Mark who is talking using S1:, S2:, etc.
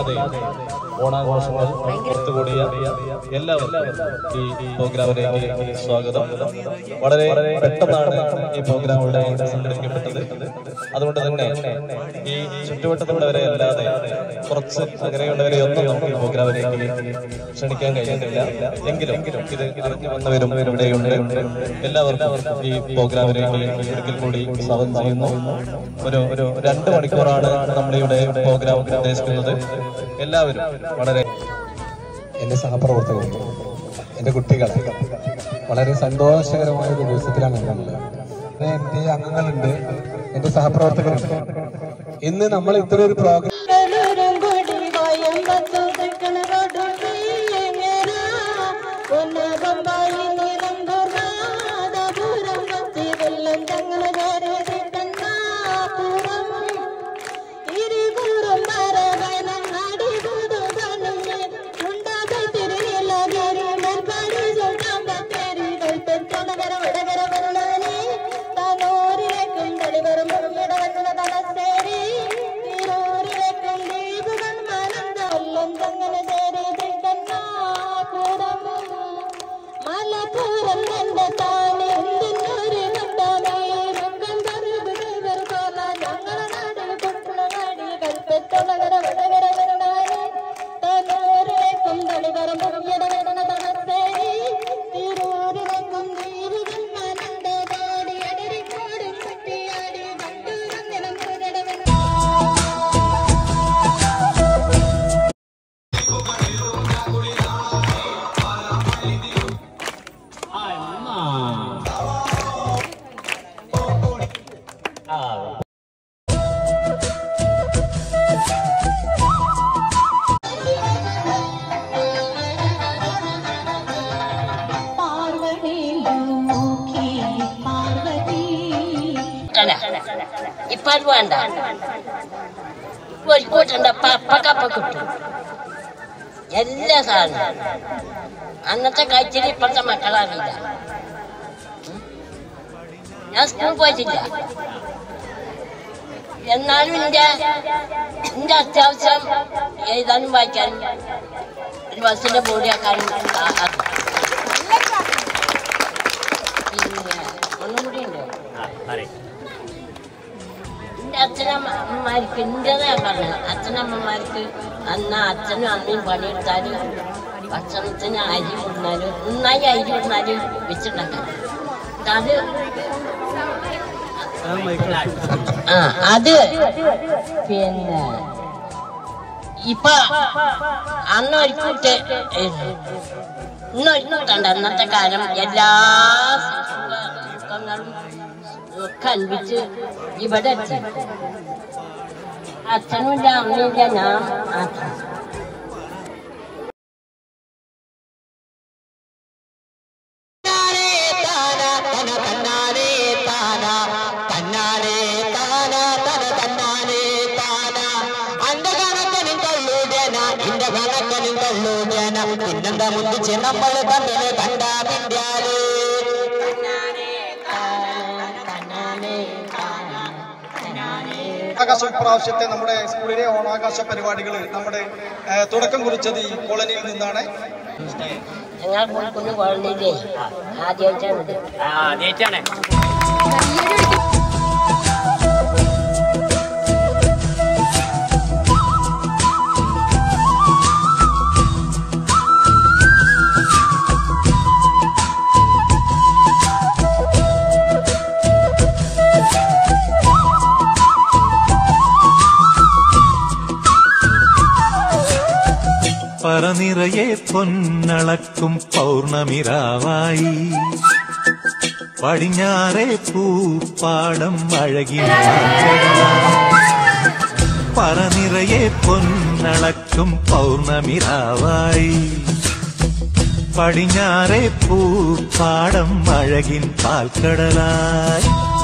S1: ഓണാഘോഷങ്ങൾ ഒത്തുകൂടിയ എല്ലാവർക്കും ഈ പ്രോഗ്രാമിലേക്ക് സ്വാഗതം വളരെ പെട്ടെന്നാണ് ഈ പ്രോഗ്രാം ഇവിടെ സംഘടിപ്പിക്കപ്പെട്ടത് അതുകൊണ്ട് തന്നെ ഈ ചുറ്റുവട്ടത്തുള്ളവരെ അല്ലാതെ കുറച്ച് അകലെയുള്ളവരെ ഒന്നും നമുക്ക് ഈ പ്രോഗ്രാമിലേക്ക് ക്ഷണിക്കാൻ കഴിയുന്നില്ല എങ്കിലും ഇത് അറിഞ്ഞു വന്നവരും ഇവിടെയുണ്ട് എല്ലാവർക്കും ഈ പ്രോഗ്രാമിലേക്ക് ഒരിക്കൽ കൂടി സ്വാഗതം ചെയ്യുന്നു ഒരു ഒരു രണ്ട് മണിക്കൂറാണ് നമ്മളിവിടെ പ്രോഗ്രാം ഉദ്ദേശിക്കുന്നത് എല്ലാവരും വളരെ
S2: എൻ്റെ സഹപ്രവർത്തകർ എൻ്റെ കുട്ടികൾ വളരെ സന്തോഷകരമായ ഒരു ദിവസത്തിലാണ് ഞങ്ങളുള്ളത് പിന്നെ എൻ്റെ അംഗങ്ങളുണ്ട് എൻ്റെ സഹപ്രവർത്തകരുണ്ട് ഇന്ന് നമ്മൾ ഇത്ര ഒരു പ്രോഗ്രാം
S3: മലപ്പുറം കണ്ട താനെ എന്തിനൊരു കണ്ടാമേ മംഗം തറുകുടവർ പോല ഞങ്ങളെ നാട് കൊട്ടുള്ള നാടി കൽപ്പറ്റുള്ളവര വടകര വരണാനെ തന്നൂരിലേക്കും തളിവരം മുറിയട വരണ തണത്തേരി തിരൂരിലേക്കും നീരുകൾ മനന്ത പാടി അടരിക്കോടും കുട്ടിയാടി കണ്ടൂരം നിലം പുരടവന പാർവതി നോക്കി പാർവതി
S4: ഇപ്പൊ അത് വേണ്ട കോഴിക്കോട്ടുണ്ട് പപ്പക്കപ്പ കിട്ടും എല്ലാ സാധനവും അന്നത്തെ കാഴ്ചയിൽ ഇപ്പോഴത്തെ മക്കളറിയില്ല ഉം. ഞാൻ സ്കൂൾ പോയിട്ടില്ല എന്നാലും എൻ്റെ എൻ്റെ അത്യാവശ്യം എഴുതാനും വായിക്കാനും ഒരു ബസ്സിന്റെ ബോഡിയാക്കാനും ആ- ആ- പിന്നെ ഒന്നും കൂടി ഉണ്ടോ എന്റെ അച്ഛനമ്മമാർക്ക് എന്റേതാ ഞാൻ പറഞ്ഞത് അച്ഛനമ്മമാർക്ക് അന്ന് അച്ഛനും അമ്മയും പണിയെടുത്താല് ഭക്ഷണത്തിന് അരി വിടുന്നാല് നന്നായി അരി വിടുന്നാല് വെച്ചിട്ടുണ്ടാക്കാൻ അത് ആ അത് പിന്നെ ഇപ്പൊ അന്ന് ഒരു കൂട്ട് ഇന്നൊരു കൂട്ടുണ്ട് അന്നത്തെ കാലം എല്ലാ സുഖങ്ങളും ഒക്കെ അൻപിച്ച് ഇവിടെ എത്തി അച്ഛനുമില്ല അമ്മയില്ല ഞാൻ മാത്രം
S5: പിന്നെന്താ മുന്തിച്ച് നമ്മൾ തമ്മിൽ കണ്ടാ മിണ്ടാലേ
S6: ഓണാഘോഷം ഇപ്രാവശ്യത്തെ നമ്മുടെ സ്കൂളിലെ ഓണാഘോഷ പരിപാടികൾ നമ്മുടെ ഏഹ്, തുടക്കം കുറിച്ചത് ഈ കോളനിയിൽ നിന്നാണ്
S4: ഞങ്ങൾ കൊടുക്കുന്ന കോളനിയിലേ ആദ്യമായിട്ടാണ് ഇത്
S7: ആദ്യമായിട്ടാണ്
S8: പറനിറയെ പൊന്നളക്കും പൗർണമിരാവായി പടിഞ്ഞാറെ പൂപ്പാടം അഴകിൻ പറനിറയെ പൊന്നളക്കും പൗർണമിരാവായി പടിഞ്ഞാറെ പൂപ്പാടം അഴകിൻ പാൽക്കടലായി